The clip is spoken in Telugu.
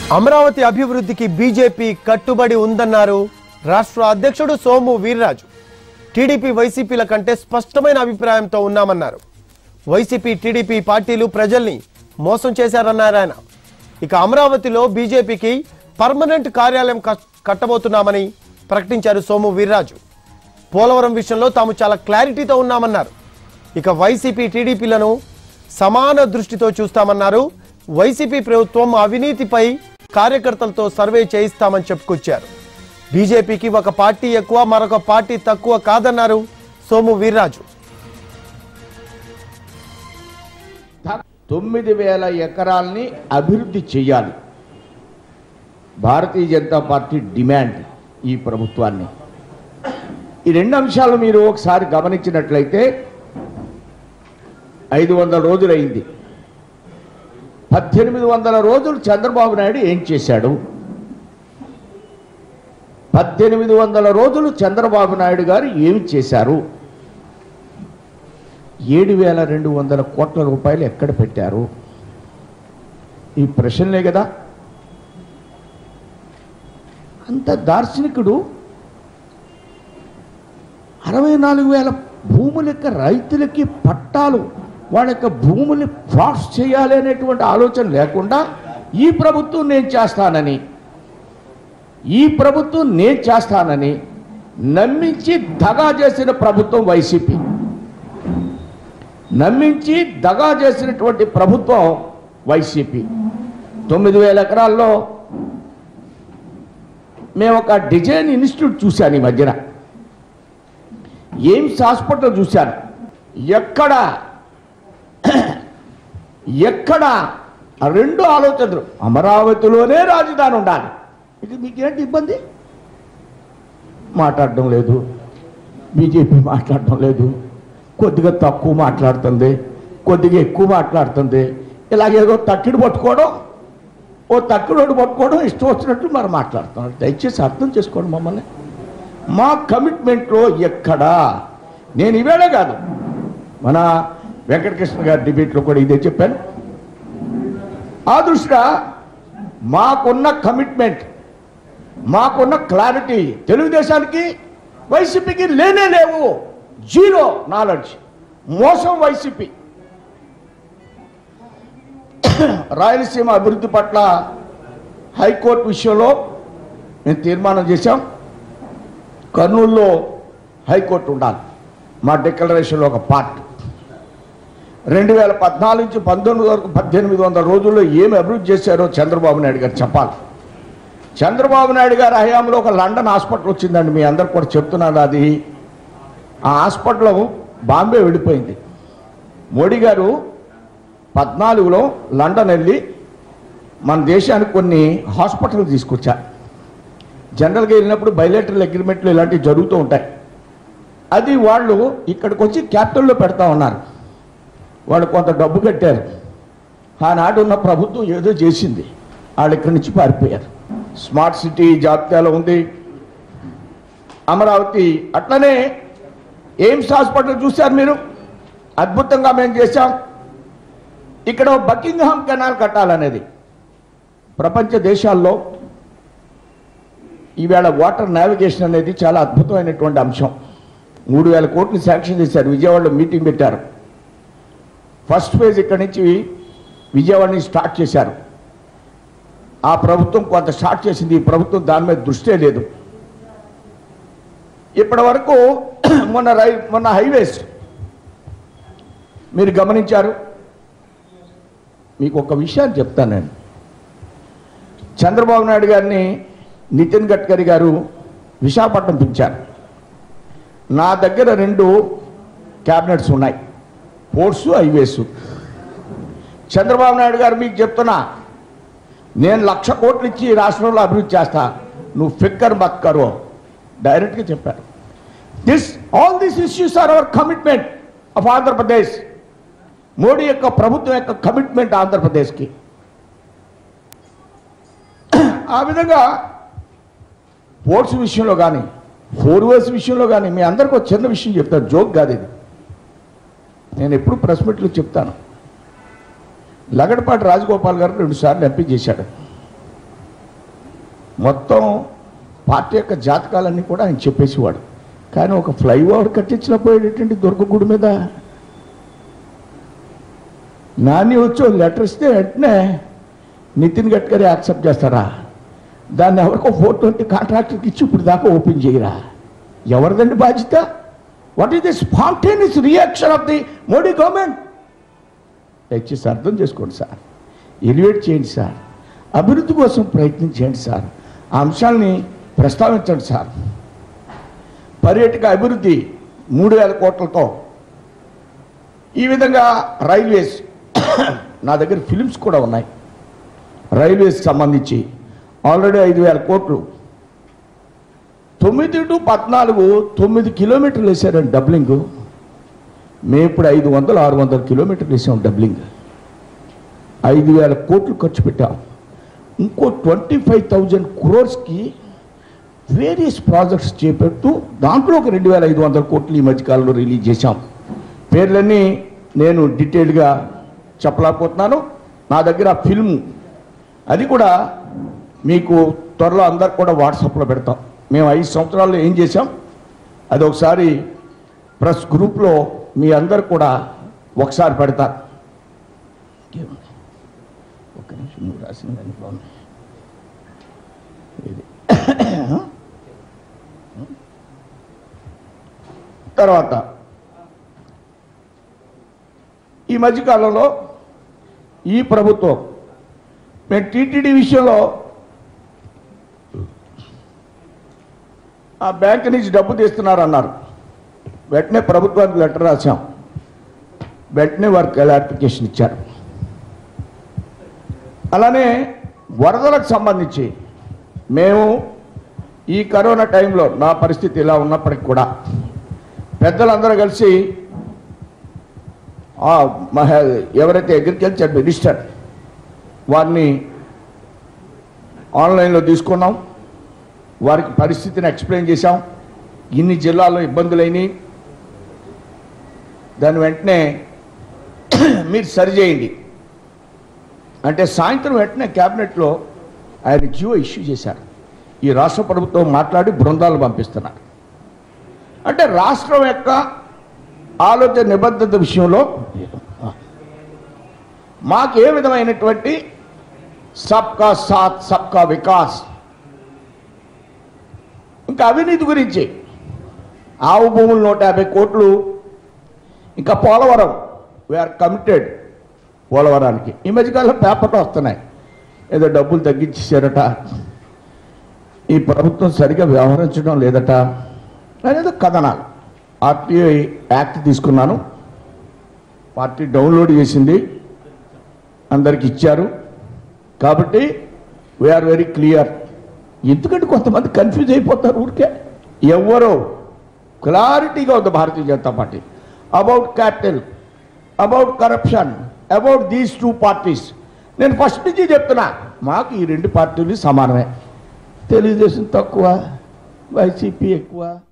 అమరావతి అభివృద్ధికి బీజేపీ కట్టుబడి ఉందన్నారు రాష్ట్ర అధ్యక్షుడు సోము వీర్రాజు టీడీపీ వైసీపీల కంటే స్పష్టమైన అభిప్రాయంతో ఉన్నామన్నారు వైసీపీ టీడీపీ పార్టీలు ప్రజల్ని మోసం చేశారన్నారు ఆయన ఇక అమరావతిలో బీజేపీకి పర్మనెంట్ కార్యాలయం కట్- కట్టబోతున్నామని ప్రకటించారు సోము వీర్రాజు పోలవరం విషయంలో తాము చాలా క్లారిటీతో ఉన్నామన్నారు ఇక వైసీపీ టీడీపీలను సమాన దృష్టితో చూస్తామన్నారు వైసీపీ ప్రభుత్వం అవినీతిపై కార్యకర్తలతో సర్వే చేయిస్తామని చెప్పుకొచ్చారు బీజేపీకి ఒక పార్టీ ఎక్కువ మరొక పార్టీ తక్కువ కాదన్నారు సోము వీర్రాజు తొమ్మిది వేల ఎకరాల్ని అభివృద్ధి చేయాలి భారతీయ జనతా పార్టీ డిమాండ్ ఈ ప్రభుత్వాన్ని ఈ రెండు అంశాలు మీరు ఒకసారి గమనించినట్లయితే ఐదు వందల రోజులైంది పద్దెనిమిది వందల రోజులు చంద్రబాబు నాయుడు ఏం చేశాడు పద్దెనిమిది వందల రోజులు చంద్రబాబు నాయుడు గారు ఏమి చేశారు ఏడు వేల రెండు వందల కోట్ల రూపాయలు ఎక్కడ పెట్టారు ఈ ప్రశ్నలే కదా అంత దార్శనికుడు అరవై నాలుగు వేల భూముల యొక్క రైతులకి పట్టాలు వాళ్ళ యొక్క భూముల్ని ఫ్రాడ్స్ చేయాలి అనేటువంటి ఆలోచన లేకుండా ఈ ప్రభుత్వం నేను చేస్తానని ఈ ప్రభుత్వం నేను చేస్తానని నమ్మించి దగా చేసిన ప్రభుత్వం వైసీపీ నమ్మించి దగా చేసినటువంటి ప్రభుత్వం వైసీపీ తొమ్మిది వేల ఎకరాల్లో మేము ఒక డిజైన్ ఇన్స్టిట్యూట్ చూశాను ఈ మధ్యన ఎయిమ్స్ హాస్పిటల్ చూశాను ఎక్కడ ఎక్కడ ఆ రెండు ఆలోచనలు అమరావతిలోనే రాజధాని ఉండాలి ఇది మీకేంటి ఇబ్బంది మాట్లాడడం లేదు బీజేపీ మాట్లాడడం లేదు కొద్దిగా తక్కువ మాట్లాడుతుంది కొద్దిగా ఎక్కువ మాట్లాడుతుంది ఇలాగేదో తక్కిడి పట్టుకోవడం ఓ తక్కిడోడు పట్టుకోవడం ఇష్టం వచ్చినట్టు మరి మాట్లాడుతున్నాడు దయచేసి అర్థం చేసుకోండి మమ్మల్ని మా కమిట్మెంట్లో ఎక్కడా నేను ఇవేళే కాదు మన వెంకటకృష్ణ గారి డిబేట్లో కూడా ఇదే చెప్పాను ఆ దృష్ట్యా మాకున్న కమిట్మెంట్ మాకున్న క్లారిటీ తెలుగుదేశానికి వైసీపీకి లేనే లేవు జీరో నాలెడ్జ్ మోసం వైసీపీ రాయలసీమ అభివృద్ధి పట్ల హైకోర్టు విషయంలో మేము తీర్మానం చేశాం కర్నూలులో హైకోర్టు ఉండాలి మా డిక్లరేషన్లో ఒక పార్ట్ రెండు వేల పద్నాలుగు నుంచి పంతొమ్మిది వరకు పద్దెనిమిది వందల రోజుల్లో ఏమి అభివృద్ధి చేశారో చంద్రబాబు నాయుడు గారు చెప్పాలి చంద్రబాబు నాయుడు గారి హయాంలో ఒక లండన్ హాస్పిటల్ వచ్చిందండి మీ అందరు కూడా చెప్తున్నారు అది ఆ హాస్పిటల్ బాంబే వెళ్ళిపోయింది మోడీ గారు పద్నాలుగులో లండన్ వెళ్ళి మన దేశానికి కొన్ని హాస్పిటల్ తీసుకొచ్చారు జనరల్గా వెళ్ళినప్పుడు బయలేటరల్ అగ్రిమెంట్లు ఇలాంటివి జరుగుతూ ఉంటాయి అది వాళ్ళు ఇక్కడికి వచ్చి క్యాపిటల్లో పెడతా ఉన్నారు వాళ్ళు కొంత డబ్బు కట్టారు ఆనాడు ఉన్న ప్రభుత్వం ఏదో చేసింది వాళ్ళు ఇక్కడి నుంచి పారిపోయారు స్మార్ట్ సిటీ జాబితాలో ఉంది అమరావతి అట్లనే ఎయిమ్స్ హాస్పిటల్ చూశారు మీరు అద్భుతంగా మేము చేశాం ఇక్కడ బకింగ్హామ్ కెనాల్ కట్టాలనేది ప్రపంచ దేశాల్లో ఈవేళ వాటర్ నావిగేషన్ అనేది చాలా అద్భుతమైనటువంటి అంశం మూడు వేల కోట్లు శాంక్షన్ చేశారు విజయవాడలో మీటింగ్ పెట్టారు ఫస్ట్ ఫేజ్ ఇక్కడి నుంచి విజయవాడ నుంచి స్టార్ట్ చేశారు ఆ ప్రభుత్వం కొంత స్టార్ట్ చేసింది ఈ ప్రభుత్వం దాని మీద దృష్టే లేదు ఇప్పటి వరకు మొన్న రై మొన్న హైవేస్ మీరు గమనించారు మీకు ఒక విషయాన్ని చెప్తాను నేను చంద్రబాబు నాయుడు గారిని నితిన్ గడ్కరీ గారు విశాఖపట్నం పిలిచారు నా దగ్గర రెండు క్యాబినెట్స్ ఉన్నాయి పోర్ట్స్ హైవేస్ చంద్రబాబు నాయుడు గారు మీకు చెప్తున్నా నేను లక్ష కోట్లు ఇచ్చి ఈ రాష్ట్రంలో అభివృద్ధి చేస్తా నువ్వు ఫిక్కర్ మత్ కరో డైరెక్ట్గా చెప్పారు this all these issues are our commitment of Andhra Pradesh Modi యొక్క ప్రభుత్వం యొక్క కమిట్మెంట్ ఆంధ్రప్రదేశ్కి ఆ విధంగా పోర్ట్స్ విషయంలో కానీ ఫోర్ వేస్ విషయంలో కానీ మీ అందరికీ ఒక చిన్న విషయం చెప్తాను జోక్ కాదు ఇది నేను ఎప్పుడు ప్రెస్ మీట్లో చెప్తాను లగడపాటి రాజగోపాల్ గారు రెండుసార్లు ఎంపీ చేశాడు మొత్తం పార్టీ యొక్క జాతకాలన్నీ కూడా ఆయన చెప్పేసేవాడు కానీ ఒక ఫ్లైఓవర్ కట్టించిన పోయేటటువంటి దుర్గగుడి మీద నాని వచ్చి ఓ లెటర్ ఇస్తే వెంటనే నితిన్ గడ్కరీ యాక్సెప్ట్ చేస్తారా దాన్ని ఎవరికో ఫోర్ ట్వంటీ కాంట్రాక్టర్కి ఇచ్చి ఇప్పుడు దాకా ఓపెన్ చేయరా ఎవరిదండి బాధ్యత what is the spontaneous reaction of the Modi government దయచేసి అర్థం చేసుకోండి సార్ ఎలివేట్ చేయండి సార్ అభివృద్ధి కోసం ప్రయత్నం చేయండి సార్ ఆ అంశాలని ప్రస్తావించండి సార్ పర్యాటక అభివృద్ధి మూడు వేల కోట్లతో ఈ విధంగా రైల్వేస్ నా దగ్గర ఫిలిమ్స్ కూడా ఉన్నాయి రైల్వేస్ సంబంధించి ఆల్రెడీ ఐదు వేల కోట్లు తొమ్మిది టు పద్నాలుగు తొమ్మిది కిలోమీటర్లు వేసారండి డబ్లింగ్ మేము ఇప్పుడు ఐదు వందలు ఆరు వందల కిలోమీటర్లు వేసాం డబ్లింగ్ ఐదు వేల కోట్లు ఖర్చు పెట్టాం ఇంకో ట్వంటీ ఫైవ్ థౌజండ్ క్రోర్స్కి వేరియస్ ప్రాజెక్ట్స్ చేపడుతూ దాంట్లో ఒక రెండు వేల ఐదు వందల కోట్లు ఈ మధ్యకాలంలో రిలీజ్ చేశాం పేర్లన్నీ నేను డీటెయిల్గా చెప్పలేకపోతున్నాను నా దగ్గర ఫిల్మ్ అది కూడా మీకు త్వరలో అందరు కూడా వాట్సాప్లో పెడతాం మేము ఐదు సంవత్సరాల్లో ఏం చేశాం అది ఒకసారి ప్రెస్ గ్రూప్లో మీ అందరు కూడా ఒకసారి పెడతారు ఒక్క నిమిషం నువ్వు రాసిన దాంట్లో ఉంది. ఇది తర్వాత ఈ మధ్యకాలంలో ఈ ప్రభుత్వం మేము టీటీడీ విషయంలో ఆ బ్యాంక్ నుంచి డబ్బు తీస్తున్నారు అన్నారు వెంటనే ప్రభుత్వానికి లెటర్ రాశాం వెంటనే వారికి క్లారిఫికేషన్ ఇచ్చారు అలానే వరదలకు సంబంధించి మేము ఈ కరోనా టైంలో నా పరిస్థితి ఇలా ఉన్నప్పటికి కూడా పెద్దలందరూ కలిసి ఆ మహ- ఎవరైతే అగ్రికల్చర్ మినిస్టర్ వారిని ఆన్లైన్లో తీసుకున్నాం వారికి పరిస్థితిని ఎక్స్ప్లెయిన్ చేశాం ఇన్ని జిల్లాల్లో ఇబ్బందులైనవి దాని వెంటనే మీరు సరిచేయండి అంటే సాయంత్రం వెంటనే క్యాబినెట్లో ఆయన జియో ఇష్యూ చేశారు ఈ రాష్ట్ర ప్రభుత్వం మాట్లాడి బృందాలు పంపిస్తున్నారు అంటే రాష్ట్రం యొక్క ఆలోచన నిబద్ధత విషయంలో మాకు ఏ విధమైనటువంటి సబ్కా సాత్ సబ్కా వికాస్ ఇంకా అవినీతి గురించి ఆవు భూములు నూట యాభై కోట్లు ఇంకా పోలవరం వీఆర్ కమిటెడ్ పోలవరానికి ఈ మధ్యకాలంలో పేపర్లు వస్తున్నాయి ఏదో డబ్బులు తగ్గించేశారట ఈ ప్రభుత్వం సరిగా వ్యవహరించడం లేదట అనేది కథనాలు ఆర్టీఐ యాక్ట్ తీసుకున్నాను పార్టీ డౌన్లోడ్ చేసింది అందరికి ఇచ్చారు కాబట్టి వీఆర్ వెరీ క్లియర్ ఎందుకంటే కొంతమంది కన్ఫ్యూజ్ అయిపోతారు ఊరికే ఎవరో క్లారిటీగా ఉంది Bharatiya Janata Party about capital about corruption about these two parties నేను ఫస్ట్ నుంచి చెప్తున్నా మాకు ఈ రెండు పార్టీలు సమానమే తెలుగుదేశం తక్కువ వైసీపీ ఎక్కువ